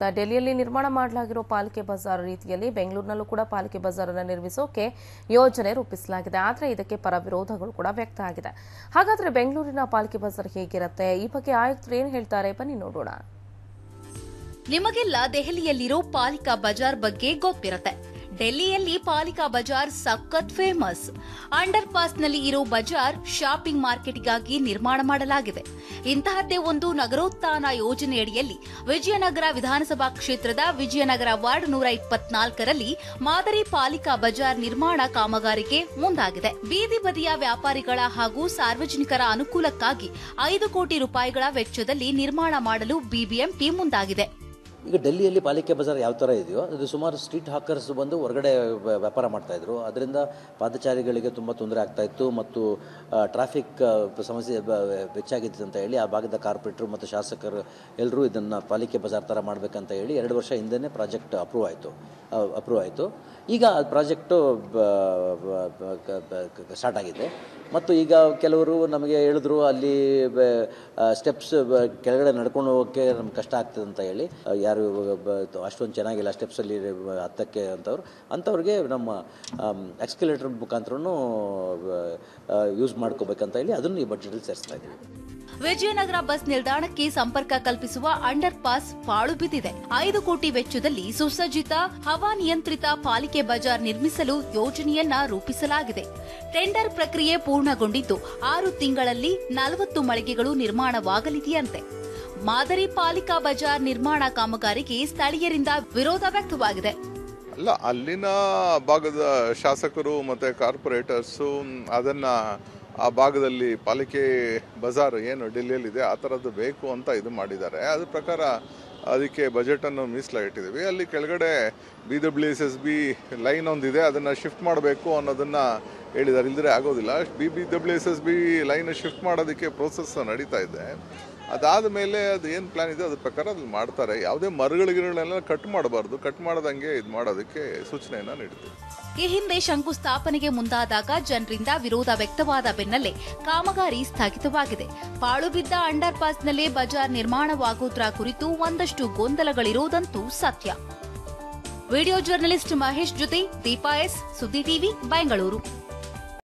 ಡೆಲ್ಲಿಯಲ್ಲಿ ನಿರ್ಮಾಣ ಮಾಡಲಾಗಿರೋ ಪಾಲಿಕೆ ಬಜಾರ್ ರೀತಿಯಲ್ಲಿ ಬೆಂಗಳೂರಿನಲ್ಲೂ ಕೂಡ ಪಾಲಿಕೆ ಬಜಾರ್ ಅನ್ನು ನಿರ್ಮಿಸೋಕೆ ಯೋಜನೆ ರೂಪಿಸಲಾಗಿದೆ ಆದರೆ ಇದಕ್ಕೆ ಪರ ವಿರೋಧಗಳು ಕೂಡ ವ್ಯಕ್ತ ಆಗಿದೆ ಹಾಗಾದ್ರೆ ಬೆಂಗಳೂರಿನ ಪಾಲಿಕೆ ಬಜಾರ್ ಹೇಗಿರುತ್ತೆ ಈ ಬಗ್ಗೆ ಆಯುಕ್ತರು ಏನು ಹೇಳ್ತಾರೆ ಬನ್ನಿ ನೋಡೋಣ ನಿಮಗೆಲ್ಲ ದೆಹಲಿಯಲ್ಲಿರೋ ಪಾಲಿಕಾ ಬಜಾರ್ ಬಗ್ಗೆ ಗೊತ್ತಿರತ್ತೆ ಡೆಲ್ಲಿಯಲ್ಲಿ ಪಾಲಿಕಾ ಬಜಾರ್ ಸಖತ್ ಫೇಮಸ್ ಅಂಡರ್ ಪಾಸ್ನಲ್ಲಿ ಇರೋ ಬಜಾರ್ ಶಾಪಿಂಗ್ ಮಾರ್ಕೆಟ್ಗಾಗಿ ನಿರ್ಮಾಣ ಮಾಡಲಾಗಿದೆ ಇಂತಹದ್ದೇ ಒಂದು ನಗರೋತ್ಥಾನ ಯೋಜನೆಯಡಿಯಲ್ಲಿ ವಿಜಯನಗರ ವಿಧಾನಸಭಾ ಕ್ಷೇತ್ರದ ವಿಜಯನಗರ ವಾರ್ಡ್ ನೂರ ಇಪ್ಪತ್ನಾಲ್ಕರಲ್ಲಿ ಮಾದರಿ ಪಾಲಿಕಾ ಬಜಾರ್ ನಿರ್ಮಾಣ ಕಾಮಗಾರಿಗೆ ಮುಂದಾಗಿದೆ ಬೀದಿ ಬದಿಯ ವ್ಯಾಪಾರಿಗಳ ಹಾಗೂ ಸಾರ್ವಜನಿಕರ ಅನುಕೂಲಕ್ಕಾಗಿ ಐದು ಕೋಟಿ ರೂಪಾಯಿಗಳ ವೆಚ್ಚದಲ್ಲಿ ನಿರ್ಮಾಣ ಮಾಡಲು ಬಿಬಿಎಂಪಿ ಮುಂದಾಗಿದೆ ಈಗ ಡೆಲ್ಲಿಯಲ್ಲಿ ಪಾಲಿಕೆ ಬಜಾರ್ ಯಾವ ಥರ ಇದೆಯೋ ಅದು ಸುಮಾರು ಸ್ಟ್ರೀಟ್ ಹಾಕರ್ಸ್ ಬಂದು ಹೊರಗಡೆ ವ್ಯ- ವ್ಯಾಪಾರ ಮಾಡ್ತಾಯಿದ್ರು ಅದರಿಂದ ಪಾದಚಾರಿಗಳಿಗೆ ತುಂಬ ತೊಂದರೆ ಆಗ್ತಾ ಇತ್ತು ಮತ್ತು ಟ್ರಾಫಿಕ್ ಸಮಸ್ಯೆ ಬ- ಹೆಚ್ಚಾಗಿತ್ತು ಅಂತ ಹೇಳಿ ಆ ಭಾಗದ ಕಾರ್ಪೊರೇಟ್ರು ಮತ್ತು ಶಾಸಕರು ಎಲ್ಲರೂ ಇದನ್ನು ಪಾಲಿಕೆ ಬಜಾರ್ ಥರ ಮಾಡಬೇಕಂತ ಹೇಳಿ ಎರಡು ವರ್ಷ ಹಿಂದೆನೇ ಪ್ರಾಜೆಕ್ಟ್ ಅಪ್ರೂವ್ ಆಯಿತು ಅಪ್ರೂವ್ ಆಯಿತು ಈಗ ಆ ಪ್ರಾಜೆಕ್ಟು ಸ್ಟಾರ್ಟ್ ಆಗಿದೆ ಮತ್ತು ಈಗ ಕೆಲವರು ನಮಗೆ ಹೇಳಿದ್ರು ಅಲ್ಲಿ ಸ್ಟೆಪ್ಸ್ ಕೆಳಗಡೆ ನಡ್ಕೊಂಡು ಹೋಗೋಕ್ಕೆ ನಮ್ಗೆ ಕಷ್ಟ ಆಗ್ತದೆ ಅಂತ ಹೇಳಿ ಆ, ಯಾರು ಬ- ಅಷ್ಟೊಂದು ಚೆನ್ನಾಗಿಲ್ಲ ಸ್ಟೆಪ್ಸಲ್ಲಿ ಹತ್ತಕ್ಕೆ ಅಂತವ್ರು ಅಂಥವ್ರಿಗೆ ನಮ್ಮ ಎಕ್ಸ್ಕಲೇಟರ್ ಮುಖಾಂತರನೂ ಯೂಸ್ ಮಾಡ್ಕೋಬೇಕಂತ ಹೇಳಿ ಅದನ್ನು ಈ ಬಡ್ಜೆಟಲ್ಲಿ ಸೇರಿಸ್ತಾ ಇದ್ದೀವಿ ವಿಜಯನಗರ ಬಸ್ ನಿಲ್ದಾಣಕ್ಕೆ ಸಂಪರ್ಕ ಕಲ್ಪಿಸುವ ಅಂಡರ್ ಪಾಸ್ ಪಾಳು ಬಿದ್ದಿದೆ ಐದು ಕೋಟಿ ವೆಚ್ಚದಲ್ಲಿ ಸುಸಜ್ಜಿತ ಹವಾನಿಯಂತ್ರಿತ ಪಾಲಿಕೆ ಬಜಾರ್ ನಿರ್ಮಿಸಲು ಯೋಜನೆಯನ್ನ ರೂಪಿಸಲಾಗಿದೆ ಟೆಂಡರ್ ಪ್ರಕ್ರಿಯೆ ಪೂರ್ಣಗೊಂಡಿದ್ದು ಆರು ತಿಂಗಳಲ್ಲಿ ನಲವತ್ತು ಮಳಿಗೆಗಳು ನಿರ್ಮಾಣವಾಗಲಿದೆಯಂತೆ ಮಾದರಿ ಪಾಲಿಕಾ ಬಜಾರ್ ನಿರ್ಮಾಣ ಕಾಮಗಾರಿಗೆ ಸ್ಥಳೀಯರಿಂದ ವಿರೋಧ ವ್ಯಕ್ತವಾಗಿದೆ ಅಲ್ಲ ಅಲ್ಲಿನ ಭಾಗದ ಶಾಸಕರು ಮತ್ತು ಕಾರ್ಪೊರೇಟರ್ಸು ಅದನ್ನ ಆ ಭಾಗದಲ್ಲಿ ಪಾಲಿಕೆ ಬಜಾರ್ ಏನು ಡೆಲ್ಲಿಯಲ್ಲಿದೆ ಆ ಥರದ್ದು ಬೇಕು ಅಂತ ಇದು ಮಾಡಿದ್ದಾರೆ ಅದ್ರ ಪ್ರಕಾರ ಅದಕ್ಕೆ ಬಜೆಟನ್ನು ಮೀಸಲಾಗಿಟ್ಟಿದ್ದೀವಿ ಅಲ್ಲಿ ಕೆಳಗಡೆ B W S S B line ಒಂದಿದೆ ಅದನ್ನು ಶಿಫ್ಟ್ ಮಾಡಬೇಕು ಅನ್ನೋದನ್ನು ಹೇಳಿದ್ದಾರೆ ಇಲ್ಲದ್ರೆ ಆಗೋದಿಲ್ಲ B B W S S B line shift ಮಾಡೋದಕ್ಕೆ ಪ್ರೋಸೆಸ್ ನಡೀತಾ ಇದೆ ಅದಾದ ಮೇಲೆ ಅದು ಏನು ಪ್ಲಾನ್ ಇದೆ ಅದ್ರ ಪ್ರಕಾರ ಅದ್ರಲ್ಲಿ ಮಾಡ್ತಾರೆ ಯಾವುದೇ ಮರಗಳಿಗೆಲ್ಲ ಕಟ್ ಮಾಡಬಾರ್ದು ಕಟ್ ಮಾಡದಂಗೆ ಇದು ಮಾಡೋದಕ್ಕೆ ಸೂಚನೆಯನ್ನು ನೀಡ್ತೀವಿ ಈ ಹಿಂದೆ ಶಂಕುಸ್ಥಾಪನೆಗೆ ಮುಂದಾದಾಗ ಜನರಿಂದ ವಿರೋಧ ವ್ಯಕ್ತವಾದ ಬೆನ್ನಲ್ಲೇ ಕಾಮಗಾರಿ ಸ್ಥಗಿತವಾಗಿದೆ ಪಾಳು ಬಿದ್ದ ಅಂಡರ್ ಪಾಸ್ನಲ್ಲೇ ಬಜಾರ್ ನಿರ್ಮಾಣವಾಗುವುದರ ಕುರಿತು ಒಂದಷ್ಟು ಗೊಂದಲಗಳಿರುವುದಂತೂ ಸತ್ಯ ವಿಡಿಯೋ ಜರ್ನಲಿಸ್ಟ್ ಮಹೇಶ್ ಜೊತೆ ದೀಪಾ ಎಸ್ ಸುದ್ದಿ ಟಿವಿ ಬೆಂಗಳೂರು